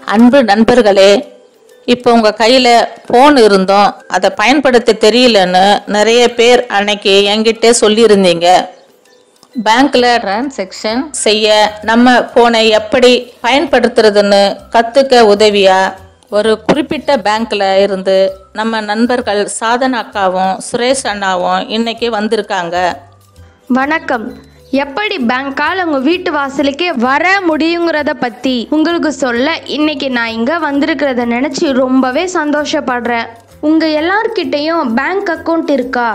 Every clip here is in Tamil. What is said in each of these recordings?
அன்பு நண்பர்களே இப்போ உங்கள் கையில் ஃபோன் இருந்தோம் அதை பயன்படுத்த தெரியலன்னு நிறைய பேர் அன்னைக்கு என்கிட்ட சொல்லியிருந்தீங்க பேங்க்ல டிரான்சாக்ஷன் செய்ய நம்ம ஃபோனை எப்படி பயன்படுத்துறதுன்னு கற்றுக்க உதவியா ஒரு குறிப்பிட்ட பேங்க்ல இருந்து நம்ம நண்பர்கள் சாதன அக்காவும் சுரேஷ் அண்ணாவும் இன்னைக்கு வந்திருக்காங்க வணக்கம் எப்படி பேங்க்கால் உங்கள் வீட்டு வாசலுக்கே வர முடியுங்கிறத பற்றி உங்களுக்கு சொல்ல இன்னைக்கு நான் இங்கே வந்திருக்கிறத நினச்சி ரொம்பவே சந்தோஷப்படுறேன் உங்கள் எல்லார்கிட்டயும் பேங்க் அக்கவுண்ட் இருக்கா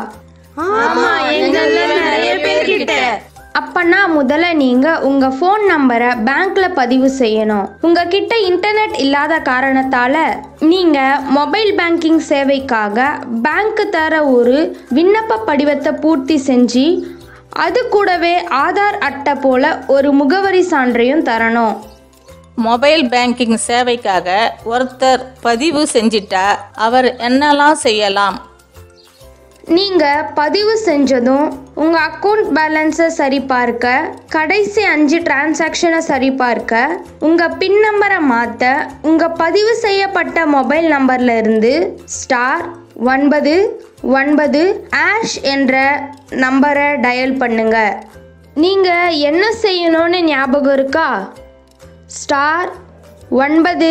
அப்பனா முதல்ல நீங்க உங்க ஃபோன் நம்பரை பேங்க்ல பதிவு செய்யணும் உங்ககிட்ட இன்டர்நெட் இல்லாத காரணத்தால நீங்க மொபைல் பேங்கிங் சேவைக்காக பேங்க் தர ஒரு விண்ணப்ப படிவத்தை பூர்த்தி செஞ்சு அது கூடவே ஆதார் அட்டை போல ஒரு முகவரி சான்றையும் தரணும் மொபைல் பேங்கிங் சேவைக்காக ஒருத்தர் பதிவு செஞ்சிட்டா அவர் என்னெல்லாம் செய்யலாம் நீங்க பதிவு செஞ்சதும் உங்க அக்கவுண்ட் பேலன்ஸை சரிபார்க்க கடைசி அஞ்சு டிரான்சாக்ஷனை சரிபார்க்க உங்க பின் நம்பரை மாத்த உங்க பதிவு செய்யப்பட்ட மொபைல் நம்பர்ல இருந்து ஸ்டார் ஒன்பது ஒன்பது ஆஷ் என்ற நம்பரை டயல் பண்ணுங்க நீங்க என்ன செய்யணும்னு ஞாபகம் இருக்கா ஸ்டார் ஒன்பது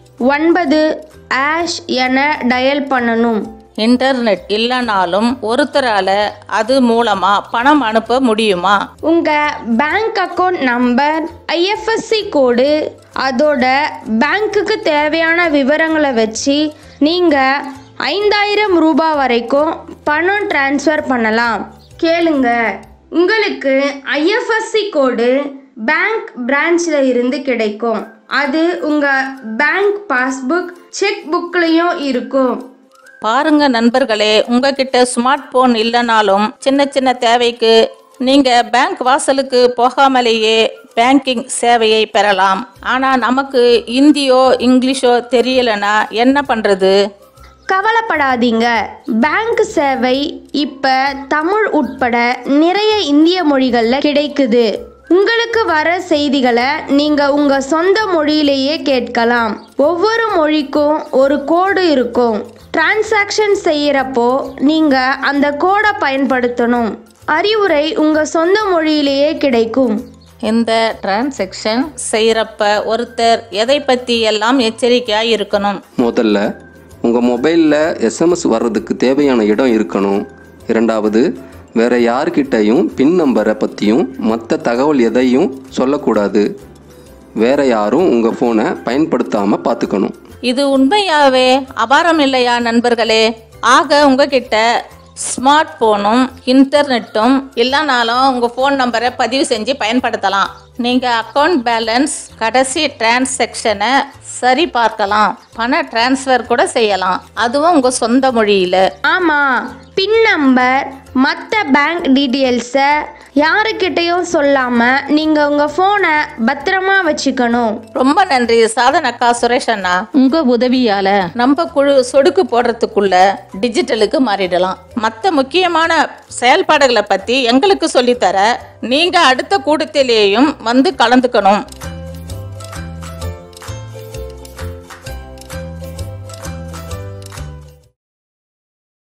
ஒன்பது ஆஷ் என டயல் பண்ணணும் இன்டர்நெட் இல்லைனாலும் ஒருத்தரால அது மூலமா பணம் அனுப்ப முடியுமா உங்க bank account number IFSC code அதோட பேங்க்குக்கு தேவையான விவரங்களை வச்சு நீங்க ஐந்தாயிரம் ரூபாய் வரைக்கும் பணம் டிரான்ஸ்ஃபர் பண்ணலாம் கேளுங்க உங்களுக்கு ஐஎஃப்எஸ்சி கோடு பேங்க் பிரான்ச்சில் இருந்து கிடைக்கும் அது உங்க பேங்க் பாஸ்புக் செக் புக்லையும் இருக்கும் பாருங்க நண்பர்களே உங்ககிட்ட ஸ்மார்ட் போன் இல்லைனாலும் சின்ன சின்ன தேவைக்கு நீங்க பேங்க் வாசலுக்கு போகாமலேயே பேங்கிங் சேவையை பெறலாம் ஆனா நமக்கு இந்தியோ இங்கிலீஷோ தெரியலனா என்ன பண்றது கவலைப்படாதீங்க பேங்க் சேவை இப்ப தமிழ் உட்பட நிறைய இந்திய மொழிகள்ல கிடைக்குது உங்களுக்கு வர செய்திகளை நீங்க உங்க சொந்த மொழியிலேயே கேட்கலாம் ஒவ்வொரு மொழிக்கும் ஒரு கோடு இருக்கும் டிரான்சாக்ஷன் செய்யறப்போ நீங்க அந்த கோடை பயன்படுத்தணும் அறிவுரை உங்க சொந்த மொழியிலேயே கிடைக்கும் இந்த டிரான்சாக்ஷன் செய்யறப்ப ஒருத்தர் எதை பத்தி எல்லாம் எச்சரிக்கையா இருக்கணும் முதல்ல உங்கள் மொபைலில் எஸ்எம்எஸ் வர்றதுக்கு தேவையான இடம் இருக்கணும் இரண்டாவது வேற யார்கிட்டையும் பின் நம்பரை பற்றியும் மற்ற தகவல் எதையும் சொல்லக்கூடாது வேற யாரும் உங்கள் ஃபோனை பயன்படுத்தாமல் பார்த்துக்கணும் இது உண்மையாவே அபாரம் இல்லையா நண்பர்களே ஆக உங்ககிட்ட ஸ்மார்ட் போனும் இன்டர்நெட்டும் இல்லைனாலும் உங்கள் ஃபோன் நம்பரை பதிவு செஞ்சு பயன்படுத்தலாம் நீங்கள் அக்கவுண்ட் பேலன்ஸ் கடைசி டிரான்சாக்ஷனை சரி பார்க்கலாம் பண டிரான்ஸ்ஃபர் கூட செய்யலாம் அதுவும் உங்கள் சொந்த மொழியில் ஆமா பின் நம்பர் மற்ற பேங்க் டீட்டெயில்ஸை யாருக்கிட்டையும் சொல்லாம நீங்க உங்க போனை பத்திரமா வச்சுக்கணும் ரொம்ப நன்றி சாதனக்கா சுரேஷ் அண்ணா உங்க உதவியால நம்ம குழு சொடுக்கு போடுறதுக்குள்ள டிஜிட்டலுக்கு மாறிடலாம் மற்ற முக்கியமான செயல்பாடுகளை பத்தி எங்களுக்கு சொல்லித்தர நீங்க அடுத்த கூட்டத்திலேயும் வந்து கலந்துக்கணும்